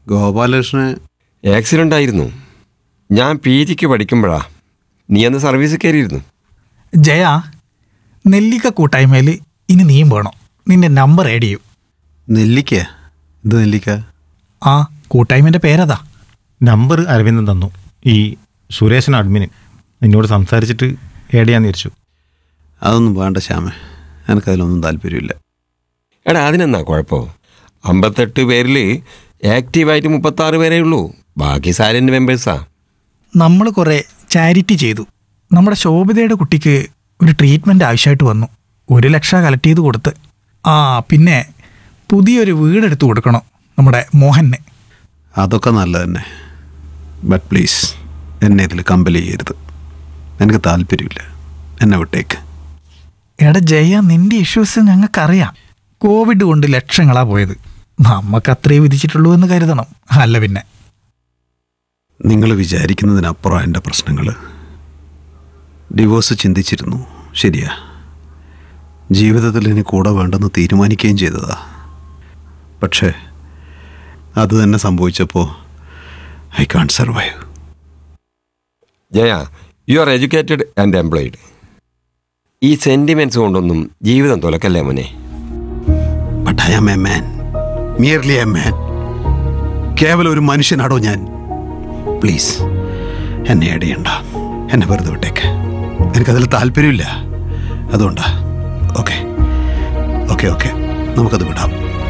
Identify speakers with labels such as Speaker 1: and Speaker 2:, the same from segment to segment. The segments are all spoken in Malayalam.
Speaker 1: ഗോപാലകൃഷ്ണൻ
Speaker 2: ആക്സിഡൻ്റ് ആയിരുന്നു ഞാൻ പി ജിക്ക് പഠിക്കുമ്പോഴാ നീ അന്ന് സർവീസ് കയറിയിരുന്നു
Speaker 3: ജയ നെല്ലിക്ക കൂട്ടായ്മയിൽ ഇനി നീയും വേണം നിന്റെ നമ്പർ ആഡ് ചെയ്യും
Speaker 1: നെല്ലിക്ക എന്ത് നെല്ലിക്ക
Speaker 3: ആ കൂട്ടായ്മൻ്റെ പേരതാ
Speaker 4: നമ്പർ അരവിന്ദൻ തന്നു ഈ സുരേഷൻ അഡ്മിന് നിന്നോട് സംസാരിച്ചിട്ട് ഏഡ് ചെയ്യാന്ന് വിചാരിച്ചു
Speaker 1: അതൊന്നും വേണ്ട ശ്യാമേ എനിക്കതിലൊന്നും താല്പര്യമില്ല
Speaker 2: എടാ അതിനെന്നാ കുഴപ്പം അമ്പത്തെട്ട് പേരിൽ ആക്റ്റീവായിട്ട് മുപ്പത്താറ് പേരേ ഉള്ളൂ ബാക്കി സൈലന്റ് മെമ്പേഴ്സാ
Speaker 3: നമ്മൾ കുറേ ചാരിറ്റി ചെയ്തു നമ്മുടെ ശോഭിതയുടെ കുട്ടിക്ക് ഒരു ട്രീറ്റ്മെൻ്റ് ആവശ്യമായിട്ട് വന്നു ഒരു ലക്ഷം കളക്ട് ചെയ്ത് കൊടുത്ത് ആ പിന്നെ പുതിയൊരു വീടെടുത്ത് കൊടുക്കണം നമ്മുടെ മോഹന്
Speaker 1: അതൊക്കെ നല്ലത് തന്നെ ബട്ട് പ്ലീസ് എന്നെ ഇതിൽ കമ്പൽ ചെയ്യരുത് എനിക്ക് താല്പര്യമില്ല എന്നെ വിട്ടേക്ക്
Speaker 3: എടാ ജയ നിന്റെ ഇഷ്യൂസ് ഞങ്ങൾക്കറിയാം കോവിഡ് കൊണ്ട് ലക്ഷങ്ങളാ പോയത് നമുക്ക് അത്രേ വിധിച്ചിട്ടുള്ളൂ എന്ന് കരുതണം അല്ല പിന്നെ
Speaker 1: നിങ്ങൾ വിചാരിക്കുന്നതിനപ്പുറം എൻ്റെ പ്രശ്നങ്ങൾ ഡിവോഴ്സ് ചിന്തിച്ചിരുന്നു ശരിയാ ജീവിതത്തിൽ ഇനി കൂടെ വേണ്ടെന്ന് തീരുമാനിക്കുകയും ചെയ്തതാ പക്ഷേ അത് തന്നെ സംഭവിച്ചപ്പോൾ I can survive
Speaker 2: Jaya you are educated and employed ഈ സെന്റിമെന്റ്സ് കൊണ്ടൊന്നും ജീവിതം തുലക്കല്ലേ മോനെ
Speaker 1: but I am a man merely a man കേവലം ഒരു മനുഷ്യനാടോ ഞാൻ പ്ലീസ് എന്നെ അടിയണ്ട എന്നെ വെറുതെ വിട്ടേക്ക് എനിക്കതിൽ താല്പര്യമില്ല അതുകൊണ്ടാ ഓക്കെ ഓക്കെ ഓക്കെ നമുക്കത് വിടാം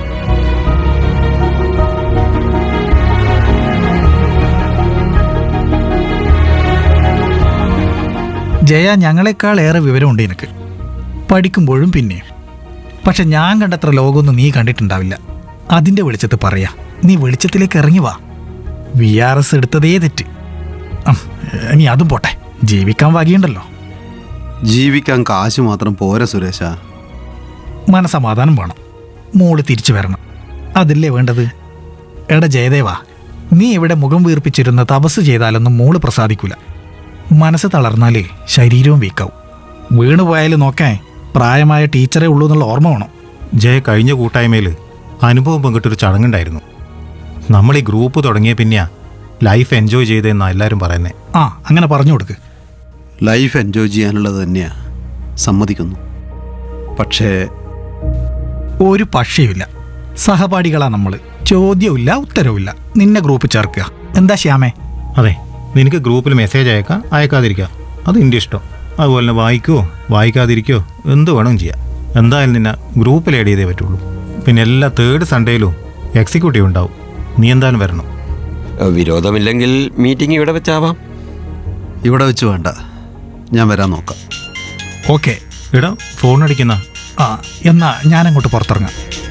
Speaker 3: ജയ ഞങ്ങളെക്കാൾ ഏറെ വിവരമുണ്ട് എനിക്ക് പഠിക്കുമ്പോഴും പിന്നെയും പക്ഷെ ഞാൻ കണ്ടത്ര ലോകമൊന്നും നീ കണ്ടിട്ടുണ്ടാവില്ല അതിൻ്റെ വെളിച്ചത്ത് പറയാ നീ വെളിച്ചത്തിലേക്ക് ഇറങ്ങി വാ വി ആർ എസ് എടുത്തതേ തെറ്റ് ഉം, ഇനി അതും പോട്ടെ ജീവിക്കാൻ വകയുണ്ടല്ലോ
Speaker 1: ജീവിക്കാൻ കാശ് മാത്രം പോരാ സുരേഷ
Speaker 3: മനസമാധാനം വേണം മോള് തിരിച്ചു വരണം അതല്ലേ വേണ്ടത് എടാ ജയദേവാ നീ ഇവിടെ മുഖം വീർപ്പിച്ചിരുന്ന് തപസ് ചെയ്താലൊന്നും മോള് പ്രസാദിക്കൂല മനസ്സ് തളർന്നാലേ ശരീരവും വീക്കാവും വീണ് പോയാൽ നോക്കാൻ പ്രായമായ ടീച്ചറേ ഉള്ളൂ എന്നുള്ള ഓർമ്മ വേണം
Speaker 4: ജയ കഴിഞ്ഞ കൂട്ടായ്മയിൽ അനുഭവം പങ്കിട്ടൊരു ചടങ്ങുണ്ടായിരുന്നു നമ്മൾ ഈ ഗ്രൂപ്പ് തുടങ്ങിയ പിന്നെയാ ലൈഫ് എൻജോയ് ചെയ്തതെന്നാണ് എല്ലാവരും പറയുന്നത്
Speaker 3: ആ അങ്ങനെ പറഞ്ഞു കൊടുക്ക്
Speaker 1: ലൈഫ് എൻജോയ് ചെയ്യാനുള്ളത് തന്നെയാണ് സമ്മതിക്കുന്നു പക്ഷേ
Speaker 3: ഒരു പക്ഷയുമില്ല സഹപാഠികളാ നമ്മൾ ചോദ്യവുമില്ല ഉത്തരവുമില്ല നിന്നെ ഗ്രൂപ്പ് ചേർക്കുക എന്താ ശ്യാമേ
Speaker 4: അതെ നിനക്ക് ഗ്രൂപ്പിൽ മെസ്സേജ് അയക്കാം അയക്കാതിരിക്കാം അത് എൻ്റെ ഇഷ്ടം അതുപോലെ തന്നെ വായിക്കുവോ വായിക്കാതിരിക്കോ എന്ത് വേണം ചെയ്യാം എന്തായാലും നിന്നെ ഗ്രൂപ്പിൽ ആഡ് ചെയ്തേ പറ്റുള്ളൂ പിന്നെ എല്ലാ തേർഡ് സൺഡേയിലും എക്സിക്യൂട്ടീവ് ഉണ്ടാവും നീ എന്തായാലും വരണം
Speaker 2: ഏഹ് വിരോധമില്ലെങ്കിൽ മീറ്റിംഗ് ഇവിടെ വെച്ചാവാം
Speaker 1: ഇവിടെ വെച്ച് വേണ്ട ഞാൻ വരാൻ നോക്കാം
Speaker 3: ഓക്കെ
Speaker 4: എടാ ഫോൺ അടിക്കുന്ന
Speaker 3: ആ എന്നാ ഞാനങ്ങോട്ട് പുറത്തിറങ്ങാം